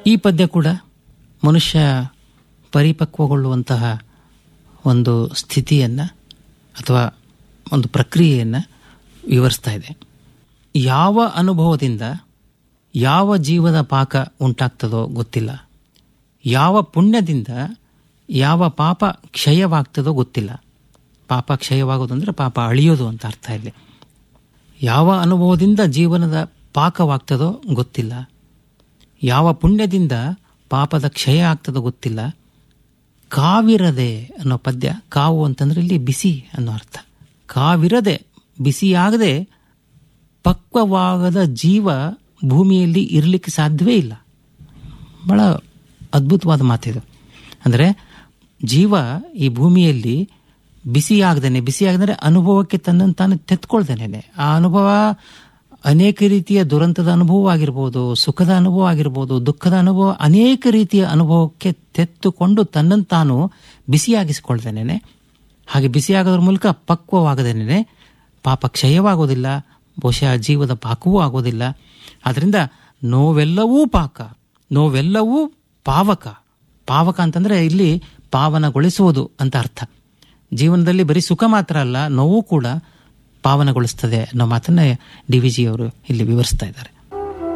ಈ ಪದ್ಯ ಕೂಡ ಮನುಷ್ಯ ಪರಿಪಕ್ವಗೊಳ್ಳುವಂತಹ ಒಂದು ಸ್ಥಿತಿಯನ್ನು ಅಥವಾ ಒಂದು ಪ್ರಕ್ರಿಯೆಯನ್ನು ವಿವರಿಸ್ತಾ ಇದೆ ಯಾವ ಅನುಭವದಿಂದ ಯಾವ ಜೀವದ ಪಾಕ ಉಂಟಾಗ್ತದೋ ಗೊತ್ತಿಲ್ಲ ಯಾವ ಪುಣ್ಯದಿಂದ ಯಾವ ಪಾಪ ಕ್ಷಯವಾಗ್ತದೋ ಗೊತ್ತಿಲ್ಲ ಪಾಪ ಕ್ಷಯವಾಗೋದು ಅಂದರೆ ಪಾಪ ಅಳಿಯೋದು ಅಂತ ಅರ್ಥ ಇಲ್ಲಿ ಯಾವ ಅನುಭವದಿಂದ ಜೀವನದ ಪಾಕವಾಗ್ತದೋ ಗೊತ್ತಿಲ್ಲ ಯಾವ ಪುಣ್ಯದಿಂದ ಪಾಪದ ಕ್ಷಯ ಆಗ್ತದೋ ಗೊತ್ತಿಲ್ಲ ಕಾವಿರದೆ ಅನ್ನೋ ಪದ್ಯ ಕಾವು ಅಂತಂದ್ರೆ ಇಲ್ಲಿ ಬಿಸಿ ಅನ್ನೋ ಅರ್ಥ ಕಾವಿರದೆ ಬಿಸಿಯಾಗದೆ ಪಕ್ವವಾಗದ ಜೀವ ಭೂಮಿಯಲ್ಲಿ ಇರಲಿಕ್ಕೆ ಸಾಧ್ಯವೇ ಇಲ್ಲ ಬಹಳ ಅದ್ಭುತವಾದ ಮಾತಿದು ಅಂದರೆ ಜೀವ ಈ ಭೂಮಿಯಲ್ಲಿ ಬಿಸಿಯಾಗದೇನೆ ಬಿಸಿಯಾಗದರೆ ಅನುಭವಕ್ಕೆ ತನ್ನನ್ನು ತಾನು ತೆತ್ಕೊಳ್ದೇನೆ ಆ ಅನುಭವ ಅನೇಕ ರೀತಿಯ ದುರಂತದ ಅನುಭವ ಆಗಿರ್ಬೋದು ಸುಖದ ಅನುಭವ ಆಗಿರ್ಬೋದು ದುಃಖದ ಅನುಭವ ಅನೇಕ ರೀತಿಯ ಅನುಭವಕ್ಕೆ ತೆತ್ತುಕೊಂಡು ತನ್ನನ್ನು ತಾನು ಬಿಸಿಯಾಗಿಸಿಕೊಳ್ದೇನೆ ಹಾಗೆ ಬಿಸಿಯಾಗೋದ್ರ ಮೂಲಕ ಪಕ್ವವಾಗದೇನೆ ಪಾಪ ಕ್ಷಯವಾಗೋದಿಲ್ಲ ಬಹುಶಃ ಜೀವದ ಪಾಕವೂ ಆಗೋದಿಲ್ಲ ಆದ್ದರಿಂದ ನೋವೆಲ್ಲವೂ ಪಾಕ ನೋವೆಲ್ಲವೂ ಪಾವಕ ಪಾವಕ ಅಂತಂದರೆ ಇಲ್ಲಿ ಪಾವನಗೊಳಿಸುವುದು ಅಂತ ಅರ್ಥ ಜೀವನದಲ್ಲಿ ಬರೀ ಸುಖ ಮಾತ್ರ ಅಲ್ಲ ನೋವು ಕೂಡ ಪಾವನಗೊಳಿಸ್ತದೆ ಅನ್ನೋ ಮಾತನ್ನ ಡಿ ವಿ ಜಿ ಅವರು ಇಲ್ಲಿ ವಿವರಿಸ್ತಾ ಇದ್ದಾರೆ